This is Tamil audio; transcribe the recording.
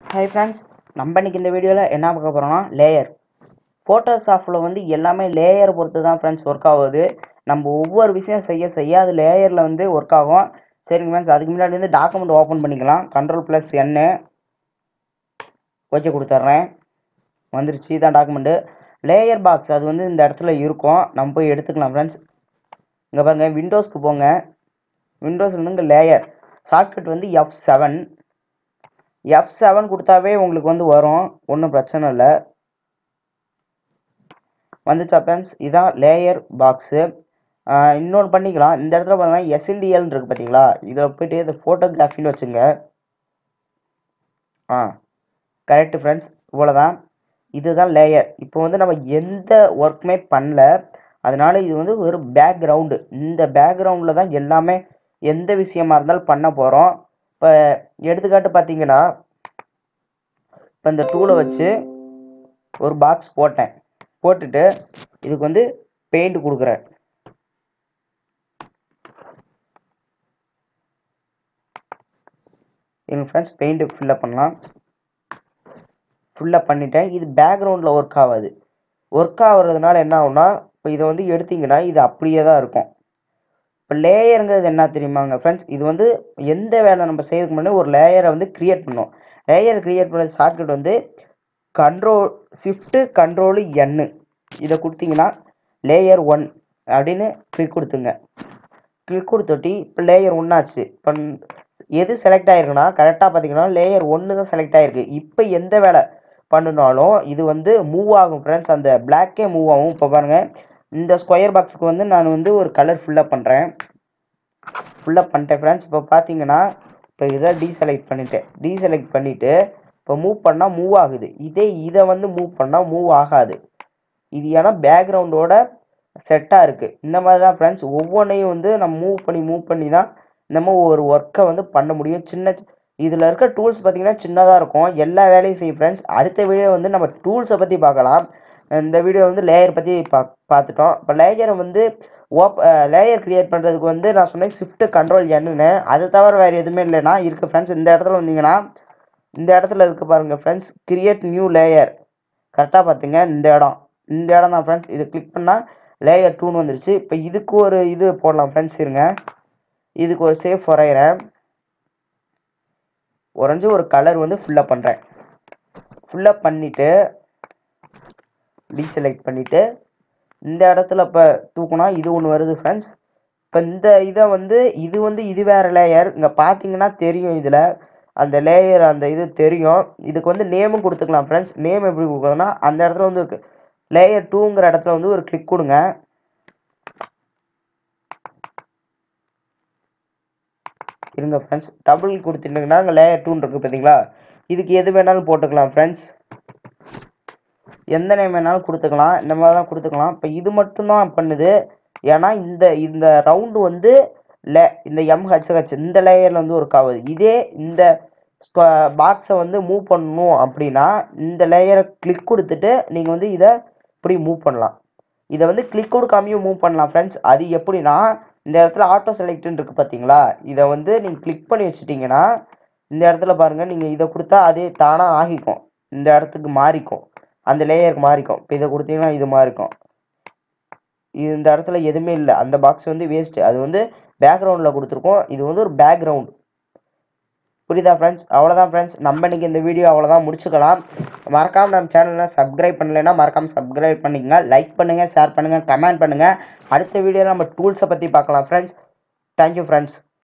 ஹாய் ஃப்ரெண்ட்ஸ் நம்ம இன்னைக்கு இந்த வீடியோவில் என்ன பார்க்க போகிறோம்னா லேயர் ஃபோட்டோஷாப்பில் வந்து எல்லாமே லேயர் பொறுத்து தான் ஃப்ரெண்ட்ஸ் ஒர்க் ஆகுது நம்ம ஒவ்வொரு விஷயம் செய்ய செய்ய அது லேயரில் வந்து ஒர்க் ஆகும் சரிங்க ஃப்ரெண்ட்ஸ் அதுக்கு முன்னாடி வந்து டாக்குமெண்ட் ஓப்பன் பண்ணிக்கலாம் கண்ட்ரோல் ப்ளஸ் என்னு ஓகே கொடுத்துட்றேன் வந்துருச்சு இதான் டாக்குமெண்ட்டு லேயர் பாக்ஸ் அது வந்து இந்த இடத்துல இருக்கும் நம்ம போய் எடுத்துக்கலாம் ஃப்ரெண்ட்ஸ் இங்கே பாருங்க விண்டோஸ்க்கு போங்க விண்டோஸ் வந்து இங்கே லேயர் ஷார்ட்கட் வந்து எஃப் செவன் எஃப் செவன் கொடுத்தாவே உங்களுக்கு வந்து வரும் ஒன்றும் பிரச்சனை இல்லை வந்துச்சா ஃப்ரெண்ட்ஸ் இதான் லேயர் பாக்ஸு இன்னொன்று பண்ணிக்கலாம் இந்த இடத்துல பார்த்தீங்கன்னா எஸ்எல்டிஎல் இருக்குது பார்த்தீங்களா இதில் போயிட்டு இது ஃபோட்டோகிராஃபின்னு வச்சுங்க ஆ கரெக்டு ஃப்ரெண்ட்ஸ் இவ்வளோதான் இதுதான் லேயர் இப்போ வந்து நம்ம எந்த ஒர்க்குமே பண்ணல அதனால இது வந்து ஒரு பேக்ரவுண்டு இந்த பேக்ரவுண்டில் தான் எல்லாமே எந்த விஷயமா இருந்தாலும் பண்ண போகிறோம் இப்போ எடுத்துக்காட்டு பார்த்தீங்கன்னா இப்போ இந்த டூலை வச்சு ஒரு பாக்ஸ் போட்டேன் போட்டுட்டு இதுக்கு வந்து பெயிண்ட் கொடுக்குறேன் எங்கள் ஃப்ரெண்ட்ஸ் பெயிண்ட் ஃபில்லப் பண்ணலாம் ஃபில்லப் பண்ணிட்டேன் இது பேக்ரவுண்டில் ஒர்க் ஆகாது ஒர்க் ஆகுறதுனால என்ன ஆகும்னா இப்போ இதை வந்து எடுத்தீங்கன்னா இது அப்படியே தான் இருக்கும் இப்போ லேயருங்கிறது என்ன தெரியுமாங்க ஃப்ரெண்ட்ஸ் இது வந்து எந்த வேலை நம்ம செய்யறதுக்கு முன்னாடி ஒரு லேயரை வந்து க்ரியேட் பண்ணோம் லேயர் க்ரியேட் பண்ண ஷார்ட்கட் வந்து கண்ட்ரோல் ஷிஃப்ட்டு கண்ட்ரோலு என்னு இதை கொடுத்தீங்கன்னா லேயர் ஒன் அப்படின்னு கிளிக் கொடுத்துங்க கிளிக் கொடுத்துட்டி இப்போ லேயர் ஒன்னாச்சு இப்போ எது செலக்ட் ஆயிருக்குன்னா கரெக்டாக பார்த்தீங்கன்னா லேயர் ஒன்று தான் செலக்ட் ஆயிருக்கு இப்போ எந்த வேலை பண்ணினாலும் இது வந்து மூவ் ஆகும் ஃப்ரெண்ட்ஸ் அந்த பிளாக்கே மூவ் ஆகும் இப்போ பாருங்கள் இந்த ஸ்கொயர் பாக்ஸுக்கு வந்து நான் வந்து ஒரு கலர் ஃபுல்லப் பண்ணுறேன் ஃபுல்லப் பண்ணிட்டேன் ஃப்ரெண்ட்ஸ் இப்போ பார்த்தீங்கன்னா இப்போ இதை டீசெலக்ட் பண்ணிட்டேன் டீசெலக்ட் பண்ணிவிட்டு இப்போ மூவ் பண்ணால் மூவ் ஆகுது இதே இதை வந்து மூவ் பண்ணால் மூவ் ஆகாது இது ஏன்னா பேக்ரவுண்டோட செட்டாக இருக்குது இந்த மாதிரி தான் ஃப்ரெண்ட்ஸ் ஒவ்வொன்றையும் வந்து நம்ம மூவ் பண்ணி மூவ் பண்ணி தான் நம்ம ஒரு ஒர்க்கை வந்து பண்ண முடியும் சின்ன இதில் இருக்க டூல்ஸ் பார்த்திங்கன்னா சின்னதாக இருக்கும் எல்லா வேலையும் செய்யும் ஃப்ரெண்ட்ஸ் அடுத்த வீடியோ வந்து நம்ம டூல்ஸை பற்றி பார்க்கலாம் இந்த வீடியோ வந்து லேயர் பற்றி பா பார்த்துட்டோம் இப்போ லேயரை வந்து ஓப் லேயர் க்ரியேட் பண்ணுறதுக்கு வந்து நான் சொன்னேன் ஷிஃப்ட்டு கண்ட்ரோல் என்னன்னு அது தவிர வேறு எதுவுமே இல்லைன்னா இருக்குது ஃப்ரெண்ட்ஸ் இந்த இடத்துல வந்தீங்கன்னா இந்த இடத்துல இருக்குது பாருங்கள் ஃப்ரெண்ட்ஸ் கிரியேட் நியூ லேயர் கரெக்டாக பார்த்துங்க இந்த இடம் இந்த இடம் தான் ஃப்ரெண்ட்ஸ் இது கிளிக் பண்ணால் லேயர் டூன்னு வந்துருச்சு இப்போ இதுக்கு ஒரு இது போடலாம் ஃப்ரெண்ட்ஸ் இருங்க இதுக்கு ஒரு சேஃப் வரைகிறேன் உறைஞ்சி ஒரு கலர் வந்து ஃபுல்லப் பண்ணுறேன் ஃபுல்லப் பண்ணிவிட்டு டீசெலக்ட் பண்ணிவிட்டு இந்த இடத்துல இப்போ தூக்குனா இது ஒன்று வருது ஃப்ரெண்ட்ஸ் இப்போ இந்த இதை வந்து இது வந்து இது வேறு லேயர் இங்கே பார்த்தீங்கன்னா தெரியும் இதில் அந்த லேயர் அந்த இது தெரியும் இதுக்கு வந்து நேமும் கொடுத்துக்கலாம் ஃப்ரெண்ட்ஸ் நேம் எப்படி கொடுக்குறதுனா அந்த இடத்துல வந்து இருக்கு லேயர் டூங்கிற இடத்துல வந்து ஒரு கிளிக் கொடுங்க இருங்க ஃப்ரெண்ட்ஸ் டபுள் கொடுத்துட்டிங்கன்னா அங்கே லேயர் டூன்னு இருக்குது பார்த்தீங்களா இதுக்கு எது வேணாலும் போட்டுக்கலாம் ஃப்ரெண்ட்ஸ் எந்த நேம் வேணாலும் கொடுத்துக்கலாம் இந்த மாதிரி தான் கொடுத்துக்கலாம் இப்போ இது மட்டும்தான் பண்ணுது ஏன்னா இந்த இந்த ரவுண்டு வந்து லே இந்த எம்ஹெச்ஹெச் இந்த லேயரில் வந்து ஒர்க் ஆகுது இதே இந்த பாக்ஸை வந்து மூவ் பண்ணணும் அப்படின்னா இந்த லேயரை கிளிக் கொடுத்துட்டு நீங்கள் வந்து இதை இப்படி மூவ் பண்ணலாம் இதை வந்து கிளிக் கொடுக்காமையும் மூவ் பண்ணலாம் ஃப்ரெண்ட்ஸ் அது எப்படின்னா இந்த இடத்துல ஆட்டோ செலக்ட்னு இருக்குது பார்த்தீங்களா இதை வந்து நீங்கள் கிளிக் பண்ணி வச்சுட்டிங்கன்னா இந்த இடத்துல பாருங்கள் நீங்கள் இதை கொடுத்தா அதே தானாக ஆகிக்கும் இந்த இடத்துக்கு மாறிக்கும் அந்த லேயருக்கு மாறிக்கும் இப்போ இதை கொடுத்தீங்கன்னா இது மாறிக்கும் இது இந்த இடத்துல எதுவுமே இல்லை அந்த பாக்ஸ் வந்து வேஸ்ட்டு அது வந்து பேக்ரவுண்டில் கொடுத்துருக்கோம் இது வந்து ஒரு பேக்ரவுண்ட் புரியுதா ஃப்ரெண்ட்ஸ் அவ்வளோதான் ஃப்ரெண்ட்ஸ் நம்ம இன்னைக்கு இந்த வீடியோ அவ்வளோதான் முடிச்சுக்கலாம் மறக்காமல் நம்ம சேனலில் சப்ஸ்கிரைப் பண்ணலைன்னா மறக்காமல் சப்ஸ்கிரைப் பண்ணிக்கங்க லைக் பண்ணுங்கள் ஷேர் பண்ணுங்கள் கமெண்ட் பண்ணுங்கள் அடுத்த வீடியோவில் நம்ம டூல்ஸை பற்றி பார்க்கலாம் ஃப்ரெண்ட்ஸ் தேங்க்யூ ஃப்ரெண்ட்ஸ்